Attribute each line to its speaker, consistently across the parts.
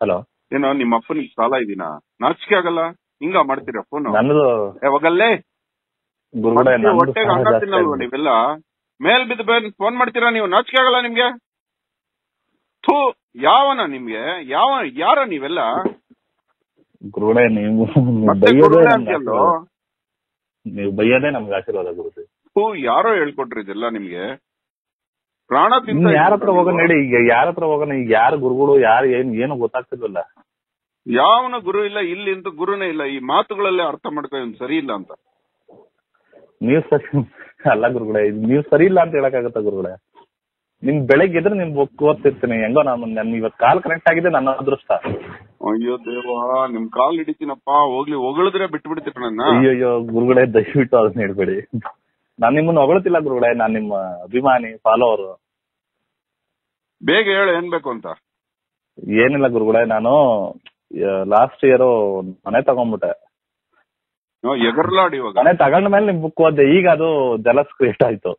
Speaker 1: Hello
Speaker 2: ಏನೋ ನಿಮ್ಮ ಅಪ್ಪನಿಗೆ ಸಾಲ ಇದೀನಾ ನಾಚಿಕೆ ಆಗಲ್ಲ ಹಿಂಗ ಮಾಡ್ತೀರಾ ಫೋನ್
Speaker 1: ನನ್ನದು
Speaker 2: ಯಾವಾಗಲ್ಲೇ
Speaker 1: ಗುರುಗಳೇ ನಂದು
Speaker 2: ಹೊಟ್ಟೆಗೆ
Speaker 1: ಸಾಲ
Speaker 2: ಅನ್ನ
Speaker 1: ಜಾಸ್ತಿ
Speaker 2: ತಿನ್ನಲ್ವ
Speaker 1: ಆಗಿದೆ.
Speaker 2: ನೀವೆಲ್ಲ ಮೇಲ್ ಬಿದ್ದು ಫೋನ್ ಮಾಡ್ತೀರಾ ನೀವು ನಾಚಿಕೆ ಆಗಲ್ಲ ನಿಮ್ಗೆ ಥೂ ಯಾವನ ನಿಮ್ಗೆ ಯಾವ ಯಾರ ನೀವೆಲ್ಲ
Speaker 1: ಗುರುಗಳೇ ನೀವು ನೀವು
Speaker 2: ಮತ್ತೆ
Speaker 1: ಬೈಯೋದೇ
Speaker 2: ಗುರುಗಳೇ
Speaker 1: ನಮ್ಗೆ
Speaker 2: ಅಂತೀಯಲ್ಲೋ
Speaker 1: ಆಶೀರ್ವಾದ. ನೀವು ಬೈಯೋದೇ ನಮ್ಗೆ ಆಶೀರ್ವಾದ ಗುರುಜಿ
Speaker 2: ಥೂ ಯಾರೋ ಹೇಳ್ಕೊಟ್ರಿ ಇದೆಲ್ಲ ನಿಮ್ಗೆ ಪ್ರಾಣ ತಿಂತ
Speaker 1: ಇನ್ನು ಯಾರ ಹತ್ರ
Speaker 2: ಇದ್ದೀರಾ
Speaker 1: ಹೋಗೋಣ
Speaker 2: ನೀವು?
Speaker 1: ಹೇಳಿ ಈಗ ಯಾರ ಹತ್ರ ಹೋಗೋಣ ಈಗ ಯಾರು ಗುರುಗಳು ಯಾರು ಏನ್ ಏನು ಗೊತ್ತಾಗ್ತಿಲ್ವಲ್ಲ
Speaker 2: ಯಾವನ ಗುರು ಇಲ್ಲ ಇಲ್ಲಿ ಅಂತ ಗುರುನೇ ಇಲ್ಲ ಈ ಮಾತುಗಳಲ್ಲೇ ಅರ್ಥ ಮಾಡ್ಕೊ ಇವ್ನು ಸರಿ ಇಲ್ಲ ಅಂತ
Speaker 1: ನೀವು ಸರಿ ಅಲ್ಲ ಗುರುಗಳೇ ಇದು ನೀವು ಸರಿ ಇಲ್ಲ ಅಂತ ಹೇಳಕ್ಕಾಗತ್ತ ಗುರುಗಳೇ ನಿಮ್ ಬೆಳಗ್ಗೆ ಎದ್ರೆ ನಿಮ್ ಬುಕ್ ಓದ್ತಿರ್ತೀನಿ ಹೆಂಗೋ ನಾನು ನನ್ ಇವತ್ ಕಾಲ್ ಕನೆಕ್ಟ್ ಆಗಿದೆ ನನ್ನ ಅದೃಷ್ಟ
Speaker 2: ಅಯ್ಯೋ ದೇವಾ ನಿಮ್ ಕಾಲ್ ಹಿಡಿತೀನಪ್ಪ ಹೋಗ್ಲಿ ಹೊಗಳಿದ್ರೆ ಬಿಟ್ಬಿಡ್ತೀರ ನನ್ನ
Speaker 1: ಅಯ್ಯಯ್ಯೋ ಗುರುಗಳೇ ದಯವಿಟ್ಟು ಅದನ್ನ ಹೇಳ್ಬೇಡಿ ನಾನ್ ನಿಮ್ಮನ್ನ ಹೊಗಳ್ತಿಲ್ಲ ಗುರುಗಳೇ ನಾನ್ ನಿಮ್ಮ ಅಭಿಮಾನಿ ಫಾಲೋವರ್
Speaker 2: ಬೇಗ ಹೇಳು ಏನ್ ಬೇಕು ಅಂತ
Speaker 1: ಏನಿಲ್ಲ ಗುರುಗಳೇ ನಾನು ಲಾಸ್ಟ್ ಇಯರ್ ಮನೆ ತಗೊಂಡ್ಬಿಟ್ಟೆ
Speaker 2: ನಾವ್ ಎಗರ್ಲಾಡ್ ಇವಾಗ
Speaker 1: ಮನೆ ತಗೊಂಡ ಮೇಲೆ ನಿಮ್ ಬುಕ್ ಓದ್ದೆ ಈಗ ಅದು ಜಲಸ್ ಕ್ರಿಯೇಟ್ ಆಯ್ತು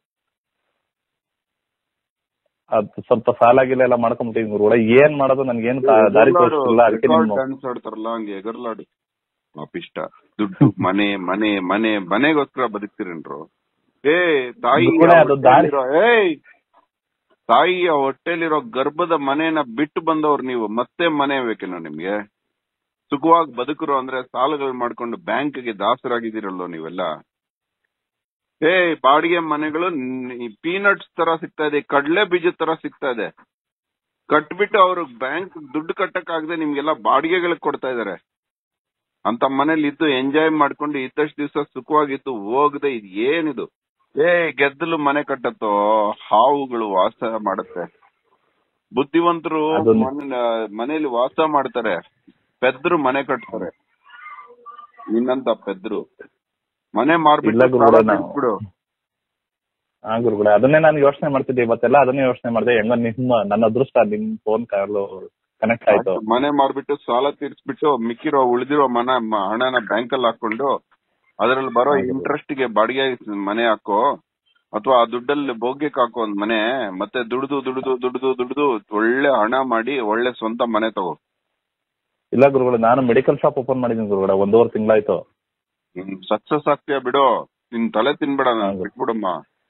Speaker 1: ಅದು ಸ್ವಲ್ಪ ಸಾಲ ಗಿಲ ಎಲ್ಲ ಮಾಡ್ಕೊಂಬಿಟ್ಟಿದ್ದೀನಿ ಗುರುಗಳೇ ಏನ್ ಮಾಡೋದು ನನ್ಗೇನ್ ತಾ- ದಾರಿ ತೋರಿಸ್ತಿಲ್ಲ ಅದಕ್ಕೆ ನಿಮ್ಮ
Speaker 2: ಡ್ಯಾನ್ಸ್ ಆಡ್ತಾರಲ್ಲ ಹಂಗೆ ಎಗರ್ಲಾಡಿ ಪಾಪಿಷ್ಟ ದುಡ್ಡು ಮನೆ ಮನೆ ಮನೆ ಮನೆಗೋಸ್ಕರ ಬದುಕ್ತಿರೇನ್ರು ಏ ತಾಯಿ
Speaker 1: ಗುರುಗಳೇ, ಅದು ದಾರಿ-
Speaker 2: ಏಯ್ ತಾಯಿಯ ಹೊಟ್ಟೆಲಿರೋ ಗರ್ಭದ ಮನೇನ ಬಿಟ್ಟು ಬಂದವ್ರು ನೀವು ಮತ್ತೆ ಮನೆ ಬೇಕೇನೋ ನಿಮ್ಗೆ ಸುಖವಾಗಿ ಬದುಕರು ಅಂದ್ರೆ ಸಾಲಗಳು ಮಾಡ್ಕೊಂಡು ಬ್ಯಾಂಕ್ಗೆ ದಾಸರಾಗಿದ್ದೀರಲ್ಲೋ ನೀವೆಲ್ಲ ಏ ಬಾಡಿಗೆ ಮನೆಗಳು ಪೀನಟ್ಸ್ ತರ ಸಿಗ್ತಾ ಇದೆ ಕಡ್ಲೆ ಬೀಜದ ತರ ಸಿಗ್ತಾ ಇದೆ ಕಟ್ಬಿಟ್ಟು ಅವರು ಬ್ಯಾಂಕ್ ದುಡ್ಡು ಕಟ್ಟಕ್ ಆಗದೆ ನಿಮ್ಗೆಲ್ಲ ಬಾಡಿಗೆಗಳಿಗೆ ಕೊಡ್ತಾ ಇದಾರೆ ಅಂತ ಮನೇಲಿ ಇದ್ದು ಎಂಜಾಯ್ ಮಾಡ್ಕೊಂಡು ಇದ್ದಷ್ಟು ದಿವಸ ಸುಖವಾಗಿದ್ದು ಹೋಗದೆ ಇದು ಏನಿದು ಏ ಗೆದ್ದಲು ಮನೆ ಕಟ್ಟತ್ತೋ ಹಾವುಗಳು ವಾಸ ಮಾಡುತ್ತೆ ಬುದ್ಧಿವಂತರು
Speaker 1: ಅದು-
Speaker 2: ಮನೆ- ಮನೇಲಿ ವಾಸ ಮಾಡ್ತಾರೆ ಪೆದ್ರು ಮನೆ ಕಟ್ತಾರೆ ನಿನ್ನಂತ ಪೆದ್ರು ಮನೆ
Speaker 1: ಇಲ್ಲ
Speaker 2: ಮಾರ್ಬಿಟ್ಟು
Speaker 1: ಗುರುಗಳೇ,
Speaker 2: ಸಾಲ
Speaker 1: ನಾವು-
Speaker 2: ತೀರ್ಸ್ಬಿಡು.
Speaker 1: ಹಾ ಗುರುಗಳೇ ಅದನ್ನೇ ನಾನು ಯೋಚನೆ ಮಾಡ್ತಿದ್ದೆ ಇವತ್ತೆಲ್ಲ ಅದನ್ನೇ ಯೋಚನೆ ಮಾಡಿದೆ ಹೆಂಗೋ ನಿಮ್ಮ ನನ್ನ ಅದೃಷ್ಟ ನಿಮ್ ಫೋನ್ ಕಾಲು ಕನೆಕ್ಟ್ ಆಯ್ತು
Speaker 2: ಮನೆ ಮಾರ್ಬಿಟ್ಟು ಸಾಲ ತೀರ್ಸ್ಬಿಟ್ಟು ಮಿಕ್ಕಿರೋ ಉಳಿದಿರೋ ಮನ ಮ- ಹಣನ ಬ್ಯಾಂಕ್ ಅಲ್ಲಿ ಹಾಕೊಂಡು ಅದ್ರಲ್ಲಿ ಬರೋ
Speaker 1: ಹೌದು.
Speaker 2: ಇಂಟ್ರೆಸ್ಟ್ ಗೆ ಬಾಡಿಗೆ ಮನೆ ಹಾಕೋ ಅಥವಾ ಆ ದುಡ್ಡಲ್ಲಿ ಭೋಗ್ಯಕ್ಕೆ ಹಾಕೋ ಒಂದ್ ಮನೆ ಮತ್ತೆ ದುಡ್ದು ದುಡ್ದು ದುಡ್ದು ದುಡ್ದು ಒಳ್ಳೆ ಹಣ ಮಾಡಿ ಒಳ್ಳೆ ಸ್ವಂತ ಮನೆ ತಗೋ
Speaker 1: ಇಲ್ಲ ಗುರುಗಳೇ ನಾನು ಮೆಡಿಕಲ್ ಶಾಪ್ ಓಪನ್ ಮಾಡಿದ್ದೀನಿ ಗುರುಗಳೇ ಒಂದೂವರೆ ತಿಂಗಳಾಯ್ತು
Speaker 2: ಸಕ್ಸಸ್ ಆಗ್ತೀಯ ಬಿಡು ನಿನ್ ತಲೆ ತಿನ್ಬೇಡ ನಾನು
Speaker 1: ಹೌದು.
Speaker 2: ಬಿಟ್ಬಿಡಮ್ಮ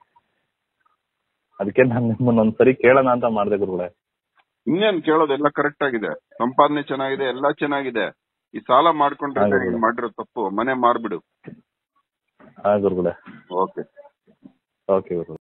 Speaker 1: ಅದಕ್ಕೆ ನಾನು ನಿಮ್ಮನ್ನ ಒಂದ್ಸರಿ ಕೇಳೋಣ ಅಂತ ಮಾಡಿದೆ ಗುರುಗಳೇ
Speaker 2: ಇನ್ನೇನ್ ಕೇಳೋದು ಎಲ್ಲ ಕರೆಕ್ಟ್ ಆಗಿದೆ ಸಂಪಾದನೆ ಚೆನ್ನಾಗಿದೆ ಎಲ್ಲಾ ಚೆನ್ನಾಗಿದೆ ಈ ಸಾಲ ಮಾಡ್ಕೊಂಡ್ರೆ
Speaker 1: ಹೌದು.
Speaker 2: ನೀನ್ ಮಾಡಿರೋ ತಪ್ಪು ಮನೆ ಮಾರ್ಬಿಡು
Speaker 1: ಹಾ ಗುರುಗಳೇ
Speaker 2: ಓಕೆ
Speaker 1: ಓಕೆ ಗುರುಗಳೇ